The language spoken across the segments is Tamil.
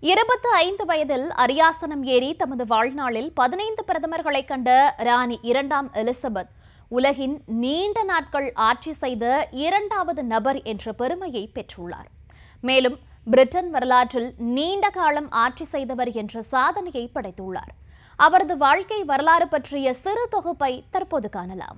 இருபத்து ஐந்து வயதில் அரியாசனம் ஏறி தமது வாழ்நாளில் பதினைந்து பிரதமர்களை கண்ட ராணி இரண்டாம் எலிசபெத் உலகின் நீண்ட நாட்கள் ஆட்சி செய்த இரண்டாவது நபர் என்ற பெருமையை பெற்றுள்ளார் மேலும் பிரிட்டன் வரலாற்றில் நீண்ட காலம் ஆட்சி செய்தவர் என்ற சாதனையை படைத்துள்ளார் அவரது வாழ்க்கை வரலாறு பற்றிய சிறு தொகுப்பை தற்போது காணலாம்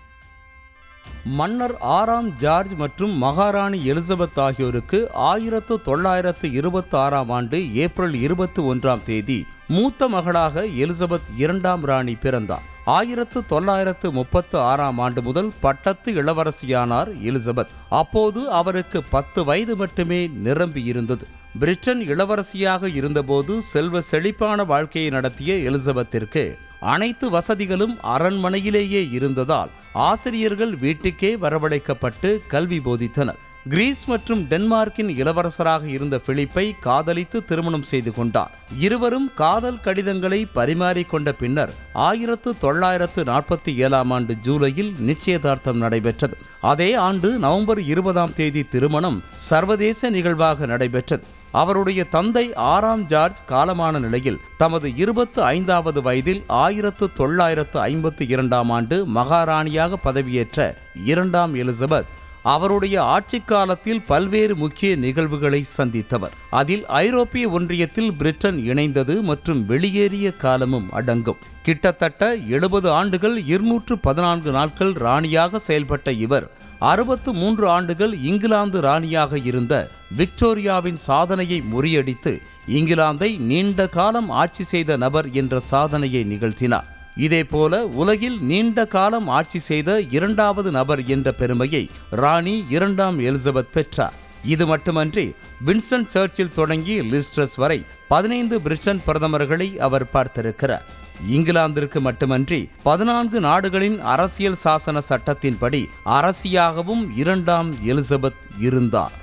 மன்னர் ஆறாம் ஜார்ஜ் மற்றும் மகாராணி எலிசபெத் ஆகியோருக்கு ஆயிரத்து தொள்ளாயிரத்து இருபத்தி ஆறாம் ஆண்டு ஏப்ரல் இருபத்தி ஒன்றாம் தேதி மூத்த மகளாக எலிசபெத் இரண்டாம் ராணி பிறந்தார் ஆயிரத்து தொள்ளாயிரத்து முப்பத்து ஆறாம் ஆண்டு முதல் பட்டத்து இளவரசியானார் எலிசபெத் அப்போது அவருக்கு பத்து வயது மட்டுமே நிரம்பியிருந்தது பிரிட்டன் இளவரசியாக இருந்தபோது செல்வ செழிப்பான வாழ்க்கையை நடத்திய எலிசபெத்திற்கு அனைத்து வசதிகளும் அரண்மனையிலேயே இருந்ததால் ஆசிரியர்கள் வீட்டுக்கே வரவழைக்கப்பட்டு கல்வி போதித்தனர் கிரீஸ் மற்றும் டென்மார்க்கின் இளவரசராக இருந்த பிலிப்பை காதலித்து திருமணம் செய்து கொண்டார் இருவரும் காதல் கடிதங்களை பரிமாறிக்கொண்ட பின்னர் ஆயிரத்து தொள்ளாயிரத்து நாற்பத்தி ஏழாம் ஆண்டு ஜூலையில் நிச்சயதார்த்தம் நடைபெற்றது அதே ஆண்டு நவம்பர் இருபதாம் தேதி திருமணம் சர்வதேச நிகழ்வாக நடைபெற்றது அவருடைய தந்தை ஆறாம் ஜார்ஜ் காலமான நிலையில் தமது இருபத்து ஐந்தாவது வயதில் ஆயிரத்து தொள்ளாயிரத்து ஐம்பத்து இரண்டாம் ஆண்டு மகாராணியாக பதவியேற்ற இரண்டாம் எலிசபெத் அவருடைய ஆட்சி காலத்தில் பல்வேறு முக்கிய நிகழ்வுகளை சந்தித்தவர் அதில் ஐரோப்பிய ஒன்றியத்தில் பிரிட்டன் இணைந்தது மற்றும் வெளியேறிய காலமும் அடங்கும் கிட்டத்தட்ட எழுபது ஆண்டுகள் இருநூற்று பதினான்கு நாட்கள் ராணியாக செயல்பட்ட இவர் அறுபத்து மூன்று ஆண்டுகள் இங்கிலாந்து ராணியாக இருந்த விக்டோரியாவின் சாதனையை முறியடித்து இங்கிலாந்தை நீண்ட காலம் ஆட்சி செய்த நபர் என்ற சாதனையை நிகழ்த்தினார் இதேபோல உலகில் நீண்ட காலம் ஆட்சி செய்த இரண்டாவது நபர் என்ற பெருமையை ராணி இரண்டாம் எலிசபெத் பெற்றார் இது மட்டுமன்றி வின்சென்ட் சர்ச்சில் தொடங்கி லிஸ்ட்ரஸ் வரை பதினைந்து பிரிட்டன் பிரதமர்களை அவர் பார்த்திருக்கிறார் இங்கிலாந்திற்கு மட்டுமன்றி பதினான்கு நாடுகளின் அரசியல் சாசன சட்டத்தின்படி அரசியாகவும் இரண்டாம் எலிசபெத் இருந்தார்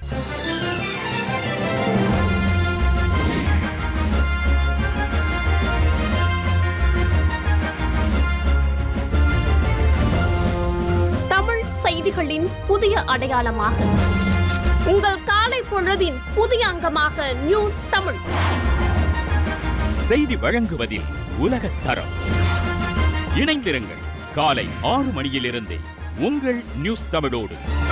தமிழ் செய்திகளின் புதிய அடையாளமாக உங்கள் காலை பொழுதின் புதிய அங்கமாக நியூஸ் தமிழ் செய்தி வழங்குவதில் உலகத் தரம் இணைந்திருங்கள் காலை ஆறு மணியிலிருந்தே உங்கள் நியூஸ் தமிழோடு